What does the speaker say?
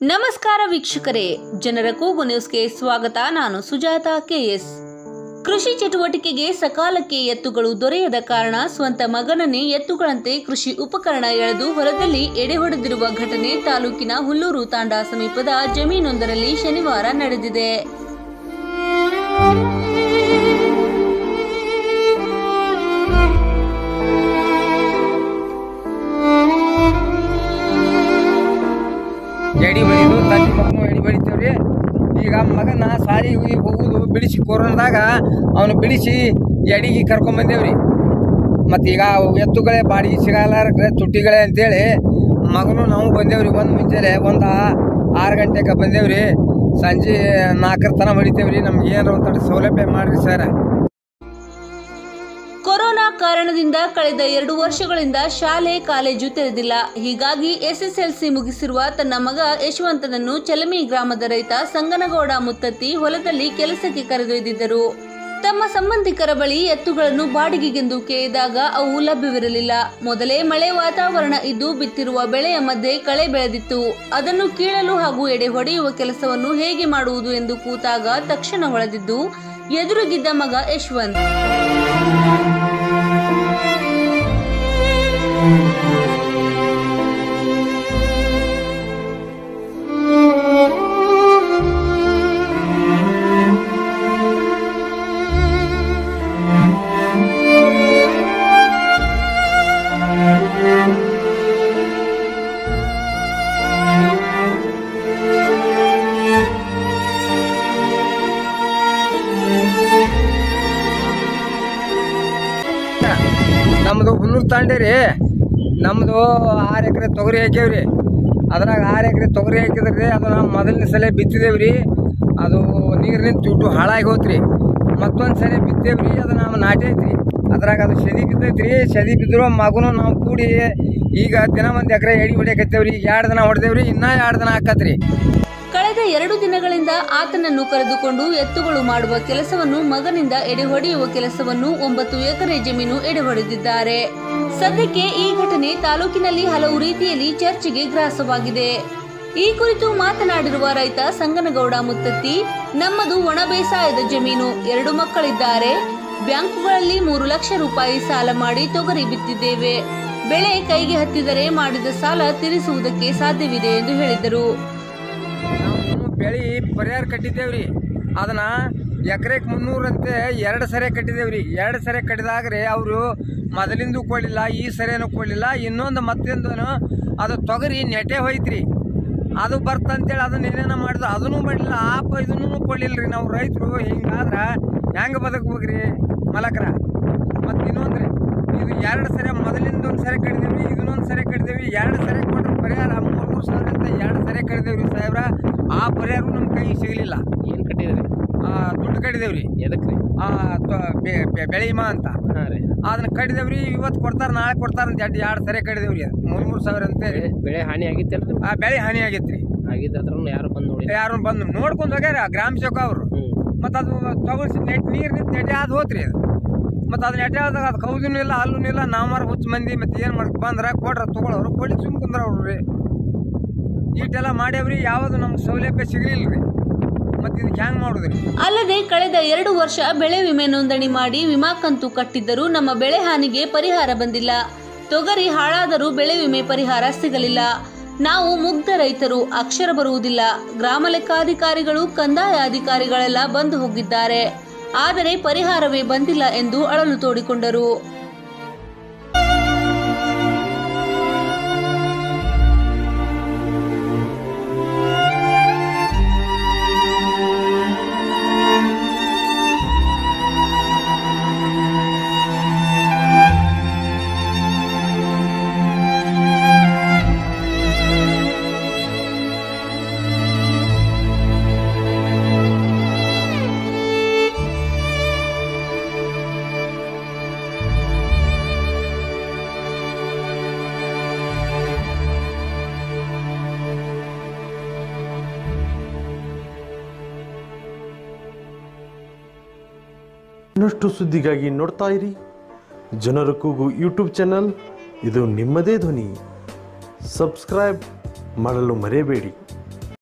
ನಮಸ್ಕಾರ ವೀಕ್ಷಕರೇ ಜನರ ಕೂಗು ನ್ಯೂಸ್ಗೆ ಸ್ವಾಗತ ನಾನು ಸುಜಾತ ಕೆಎಸ್ ಕೃಷಿ ಚಟುವಟಿಕೆಗೆ ಸಕಾಲಕ್ಕೆ ಎತ್ತುಗಳು ದೊರೆಯದ ಕಾರಣ ಸ್ವಂತ ಮಗನನ್ನೇ ಎತ್ತುಗಳಂತೆ ಕೃಷಿ ಉಪಕರಣ ಎಳೆದು ಹೊಲದಲ್ಲಿ ಎಡೆ ಹೊಡೆದಿರುವ ಘಟನೆ ತಾಲೂಕಿನ ಹುಲ್ಲೂರು ತಾಂಡಾ ಸಮೀಪದ ಜಮೀನೊಂದರಲ್ಲಿ ಶನಿವಾರ ನಡೆದಿದೆ ಎಡಿ ಬಡಿದು ತಂದೆ ಮಗನು ಎಡಿ ಬಡಿತೇವ್ರಿ ಈಗ ಮಗನ ಸಾಲಿಗೆ ಹೋಗಿ ಹೋಗುದು ಬಿಡಿಸಿ ಕೊರೋನಾದಾಗ ಅವನು ಬಿಡಿಸಿ ಎಡಿಗೆ ಕರ್ಕೊಂಬಂದೇವ್ರಿ ಮತ್ತು ಈಗ ಅವು ಎತ್ತುಗಳೇ ಬಾಡಿಗೆ ಸಿಗಲಾರ ತುಟ್ಟಿಗಳೇ ಅಂತೇಳಿ ಮಗನು ನಾವು ಬಂದೇವ್ರಿ ಒಂದು ಮುಂಜಾನೆ ಒಂದು ಆರು ಗಂಟೆಗೆ ಬಂದೇವ್ರಿ ಸಂಜೆ ನಾಲ್ಕರ ತನಕ ಹೊಡಿತೇವ್ರಿ ನಮ್ಗೆ ಏನಾರ ಒಂದು ಸೌಲಭ್ಯ ಮಾಡ್ರಿ ಸರ್ ಕೊರೋನಾ ಕಾರಣದಿಂದ ಕಳೆದ ಎರಡು ವರ್ಷಗಳಿಂದ ಶಾಲೆ ಕಾಲೇಜು ತೆರೆದಿಲ್ಲ ಹೀಗಾಗಿ ಎಸ್ಎಸ್ಎಲ್ಸಿ ಮುಗಿಸಿರುವ ತನ್ನ ಮಗ ಯಶವಂತನನ್ನು ಚಲಮಿ ಗ್ರಾಮದ ರೈತ ಸಂಗನಗೌಡ ಮುತ್ತತ್ತಿ ಹೊಲದಲ್ಲಿ ಕೆಲಸಕ್ಕೆ ಕರೆದೊಯ್ದಿದ್ದರು ತಮ್ಮ ಸಂಬಂಧಿಕರ ಬಳಿ ಎತ್ತುಗಳನ್ನು ಬಾಡಿಗೆಗೆಂದು ಕೇಳಿದಾಗ ಅವು ಲಭ್ಯವಿರಲಿಲ್ಲ ಮೊದಲೇ ಮಳೆ ವಾತಾವರಣ ಇದ್ದು ಬಿತ್ತಿರುವ ಬೆಳೆಯ ಮಧ್ಯೆ ಕಳೆ ಬೆಳೆದಿತ್ತು ಅದನ್ನು ಕೀಳಲು ಹಾಗೂ ಎಡೆ ಹೊಡೆಯುವ ಕೆಲಸವನ್ನು ಹೇಗೆ ಮಾಡುವುದು ಎಂದು ಕೂತಾಗ ತಕ್ಷಣ ಹೊಳೆದಿದ್ದು ಎದುರಿಗಿದ್ದ ಮಗ ಯಶವಂತ್ ನಮ್ಮದು ಹುಲ್ಲೂರು ತಾಂಡೇರಿ ನಮ್ಮದು ಆರು ಎಕರೆ ತೊಗರಿ ಹಾಕ್ಯವ್ರಿ ಅದ್ರಾಗ ಆರು ಎಕರೆ ತೊಗರಿ ಹಾಕಿದ್ರಿ ಅದು ನಾವು ಮೊದಲನೇ ಸಲ ಬಿತ್ತಿದೇವ್ರಿ ಅದು ನೀರಿನಿಂದ ತುಟ್ಟು ಹಾಳಾಗಿ ಹೋತ್ರಿ ಮತ್ತೊಂದು ಸಲ ಬಿತ್ತೇವ್ರಿ ಅದು ನಾವು ನಾಟೈತ್ರಿ ಅದ್ರಾಗ ಅದು ಶದಿ ಬಿದ್ದೈತ್ರಿ ಶದಿ ಬಿದ್ದರೂ ಮಗುನು ನಾವು ಕೂಡಿ ಈಗ ದಿನ ಒಂದು ಎಕರೆ ಎಡಿ ಹೊಡಿಯಕತ್ತೇವ್ರಿ ಎರಡು ದಿನ ಹೊಡೆದೇವ್ರಿ ಇನ್ನೂ ಎರಡು ದಿನ ಹಾಕತ್ರಿ ಕಳೆದ ಎರಡು ದಿನಗಳಿಂದ ಆತನನ್ನು ಕರೆದುಕೊಂಡು ಎತ್ತುಗಳು ಮಾಡುವ ಕೆಲಸವನ್ನು ಮಗನಿಂದ ಎಡೆ ಹೊಡೆಯುವ ಕೆಲಸವನ್ನು ಒಂಬತ್ತು ಎಕರೆ ಜಮೀನು ಎಡೆ ಹೊಡೆದಿದ್ದಾರೆ ಸದ್ಯಕ್ಕೆ ಈ ಘಟನೆ ತಾಲೂಕಿನಲ್ಲಿ ಹಲವು ರೀತಿಯಲ್ಲಿ ಚರ್ಚೆಗೆ ಗ್ರಾಸವಾಗಿದೆ ಈ ಕುರಿತು ಮಾತನಾಡಿರುವ ರೈತ ಸಂಗನಗೌಡ ಮುತ್ತತ್ತಿ ನಮ್ಮದು ಒಣ ಬೇಸಾಯದ ಜಮೀನು ಎರಡು ಮಕ್ಕಳಿದ್ದಾರೆ ಬ್ಯಾಂಕುಗಳಲ್ಲಿ ಮೂರು ಲಕ್ಷ ರೂಪಾಯಿ ಸಾಲ ಮಾಡಿ ತೊಗರಿ ಬಿತ್ತಿದ್ದೇವೆ ಬೆಳೆ ಕೈಗೆ ಹತ್ತಿದರೆ ಮಾಡಿದ ಸಾಲ ತೀರಿಸುವುದಕ್ಕೆ ಸಾಧ್ಯವಿದೆ ಎಂದು ಹೇಳಿದರು ನಾವು ಬೆಳೆ ಪರಿಹಾರ ಕಟ್ಟಿದ್ದೇವ್ರಿ ಅದನ್ನ ಎಕರೆಗೆ ಮುನ್ನೂರಂತೆ ಎರಡು ಸರಿ ಕಟ್ಟಿದ್ದೇವ್ರಿ ಎರಡು ಸರಿ ಕಟ್ಟಿದಾಗ್ರಿ ಅವರು ಮೊದಲಿಂದು ಕೊಡಲಿಲ್ಲ ಈ ಸರಿನೂ ಕೊಡಲಿಲ್ಲ ಇನ್ನೊಂದು ಮತ್ತೊಂದು ಅದು ತೊಗರಿ ನೆಟೆ ಹೋಯ್ತ್ರಿ ಅದು ಬರ್ತಂತೇಳಿ ಅದನ್ನ ಏನೇನೋ ಮಾಡಿದ್ರು ಅದನ್ನು ಮಾಡಲಿಲ್ಲ ಆಪ ಇದನ್ನು ಕೊಡಲಿಲ್ಲ ರೀ ನಾವು ರೈತರು ಹಿಂಗಾದ್ರೆ ಹೆಂಗೆ ಬದುಕ್ಬೇಕ್ರಿ ಮಲಕ್ರ ಮತ್ತು ಇನ್ನೊಂದ್ರಿ ಇದು ಎರಡು ಸರಿ ಮೊದಲಿಂದ ಒಂದು ಸರಿ ಕಟ್ಟಿದೇವ್ರಿ ಇದನ್ನೊಂದು ಸರಿ ಕಟ್ಟಿದೇವಿ ಎರಡು ಸರಿ ಕೊಟ್ಟರೆ ಪರಿಹಾರ ಮೂರು ಮೂರು ಸಾವಿರ ಅಂತ ಎರಡು ಸರಿ ಕಟ್ಟಿದೇವ್ರಿ ಸಾಹೇಬ್ರ ಆ ಪರಿಹಾರ ನಮ್ಮ ಕೈಗೆ ಸಿಗಲಿಲ್ಲ ಏನ್ ಕಟ್ಟಿದ್ರಿ ದುಡ್ಡು ಕಟ್ಟಿದೇವ್ರಿ ಎದಕ್ರಿ ಆ, ತ- ಬೆ- ಬೆ- ಬೆಳೆಯುಮ ಅಂತ ಹಾ ರೀ ಅದನ್ನ ಕಟ್ಟಿದೇವ್ರಿ ಇವತ್ತು ಕೊಡ್ತಾರೆ ನಾಳೆ ಕೊಡ್ತಾರೆ ಅಂತ ಎರಡು ಎರಡು ಸರಿ ಕಟ್ಟಿದೇವ್ರಿ ಅದು ಮೂರು ಮೂರು ಸಾವಿರ ಅಂತೇಳಿ ಬೆಳೆ- ಬೆಳೆ ಹಾನಿ ಆಗಿತ್ತಲ್ರಿ ಆ ಬೆಳೆ ಹಾನಿ ಆಗೈತ್ರಿ ಆಗಿದ್ದಾದ್ರೂ ಯಾರು ಬಂದು ನೋಡಿ ಯಾರು ಬಂದು ನೋಡ್ಕೊಂಡು ಹೋಗ್ಯಾರ ಆ ಗ್ರಾಮ ಸೇವಕ ಅವರು ಹ್ಮ್ ಮತ್ತು ಅದು ತಗೊಳ್ಸಿ ನೆಟ್ ನೀರು ನಿಂತು ನೆಟ್ಟೆ ಆದ ಹೋತ್ರಿ ಅದು ಮತ್ತು ಅದು ನೆಟ್ಟೆ ಆದಾಗ ಅದು ಕೌದೂ ಇಲ್ಲ ಅಲ್ಲೂ ಇಲ್ಲ ನಾವಾರ ಹುಚ್ಚ ಮಂದಿ ಮತ್ತು ಏನು ಮಾಡಕ್ ಬಂದ್ರೆ ಕೊಡ್ರ ತಗೊಳ್ಳೋರು ಕೊಡ್ಲಿ ಸುಮ್ ಕುಂದ್ರ ಅವ್ರು ರೀ ಈಟೆಲ್ಲ ಮಾಡ್ಯಾವ್ರಿ ಯಾವುದು ನಮ್ಗೆ ಸೌಲಭ್ಯ ಸಿಗಲಿಲ್ಲ ರೀ ಮತ್ತು ಇದಕ್ಕೆ ಹ್ಯಾಂಗೆ ಮಾಡೋದ್ರಿ ಅಲ್ಲದೆ ಕಳೆದ ಎರಡು ವರ್ಷ ಬೆಳೆ ವಿಮೆ ನೋಂದಣಿ ಮಾಡಿ ವಿಮಾ ಕಂತು ಕಟ್ಟಿದ್ದರೂ ನಮ್ಮ ಬೆಳೆ ಹಾನಿಗೆ ಪರಿಹಾರ ಬಂದಿಲ್ಲ ತೊಗರಿ ಹಾಳಾದರೂ ಬೆಳೆ ವಿಮೆ ಪರಿಹಾರ ಸಿಗಲಿಲ್ಲ ನಾವು ಮುಗ್ಧ ರೈತರು ಅಕ್ಷರ ಬರುವುದಿಲ್ಲ ಗ್ರಾಮ ಲೆಕ್ಕಾಧಿಕಾರಿಗಳು ಕಂದಾಯ ಅಧಿಕಾರಿಗಳೆಲ್ಲ ಬಂದು ಹೋಗಿದ್ದಾರೆ ಆದರೆ ಪರಿಹಾರವೇ ಬಂದಿಲ್ಲ ಎಂದು ಅಳಲು ತೋಡಿಕೊಂಡರು ಇನ್ನಷ್ಟು ಸುದ್ದಿಗಾಗಿ ನೋಡ್ತಾ ಇರಿ ಜನರ ಕೂಗು ಯೂಟ್ಯೂಬ್ ಚಾನಲ್ ಇದು ನಿಮ್ಮದೇ ಧ್ವನಿ ಸಬ್ಸ್ಕ್ರೈಬ್ ಮಾಡಲು ಮರೆಯಬೇಡಿ